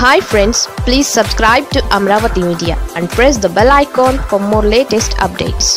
hi friends please subscribe to Amaravati media and press the bell icon for more latest updates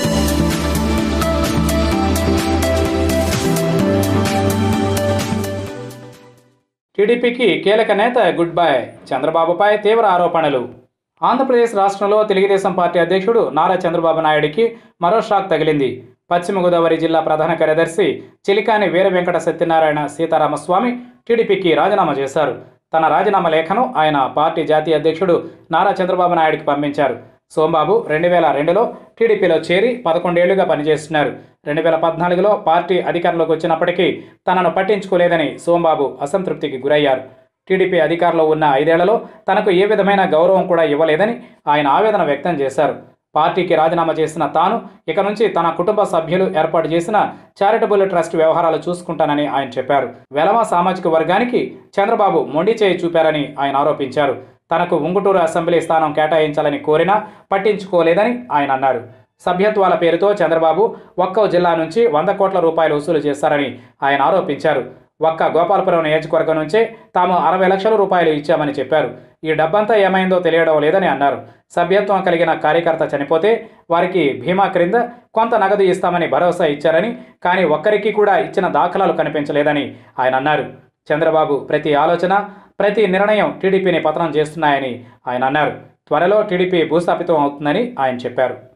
టీడీపీకి కీలక నేత good bye చంద్రబాబుపై తీవ్ర ఆరోపణలు ఆంధ్రప్రదేశ్ రాష్ట్రంలో తెలుగుదేశం పార్టీ అధ్యక్షుడు నారా చంద్రబాబు నాయుడికి మరో షాక్ తగిలింది పశ్చిమ గోదావరి జిల్లా ప్రధాన కార్యదర్శి చిలికాని వీర వెంకట సత్యనారాయణ సీతారామస్వామి టీడీపీకి రాజీనామా చేశారు తన రాజీనామా లేఖను ఆయన పార్టీ జాతీయ అధ్యక్షుడు నారా చంద్రబాబు నాయుడికి పంపించారు సోంబాబు రెండు వేల రెండులో టీడీపీలో చేరి పదకొండేళ్లుగా పనిచేస్తున్నారు రెండు వేల పద్నాలుగులో పార్టీ అధికారంలోకి వచ్చినప్పటికీ తనను పట్టించుకోలేదని సోంబాబు అసంతృప్తికి గురయ్యారు టీడీపీ అధికారంలో ఉన్న ఐదేళ్లలో తనకు ఏ విధమైన గౌరవం కూడా ఇవ్వలేదని ఆయన ఆవేదన వ్యక్తం చేశారు పార్టీకి రాజీనామా చేసిన తాను ఇక నుంచి తన కుటుంబ సభ్యులు ఏర్పాటు చేసిన చారిటబుల్ ట్రస్ట్ వ్యవహారాలు చూసుకుంటానని ఆయన చెప్పారు వెలమ సామాజిక వర్గానికి చంద్రబాబు మొండి చేయి చూపారని ఆయన ఆరోపించారు తనకు ఉంగుటూరు అసెంబ్లీ స్థానం కేటాయించాలని కోరినా పట్టించుకోలేదని ఆయన అన్నారు సభ్యత్వాల పేరుతో చంద్రబాబు ఒక్కో జిల్లా నుంచి వంద కోట్ల రూపాయలు వసూలు చేశారని ఆయన ఆరోపించారు ఒక్క గోపాలపురం నియోజకవర్గం నుంచే తాము అరవై లక్షల రూపాయలు ఇచ్చామని చెప్పారు ఈ డబ్బంతా ఏమైందో తెలియడం లేదని అన్నారు సభ్యత్వం కలిగిన కార్యకర్త చనిపోతే వారికి బీమా క్రింద కొంత నగదు ఇస్తామని భరోసా ఇచ్చారని కానీ ఒక్కరికి కూడా ఇచ్చిన దాఖలాలు కనిపించలేదని ఆయన అన్నారు చంద్రబాబు ప్రతి ఆలోచన ప్రతి నిర్ణయం టీడీపీని పతనం చేస్తున్నాయని ఆయన అన్నారు త్వరలో టీడీపీ భూస్థాపితం అవుతుందని ఆయన చెప్పారు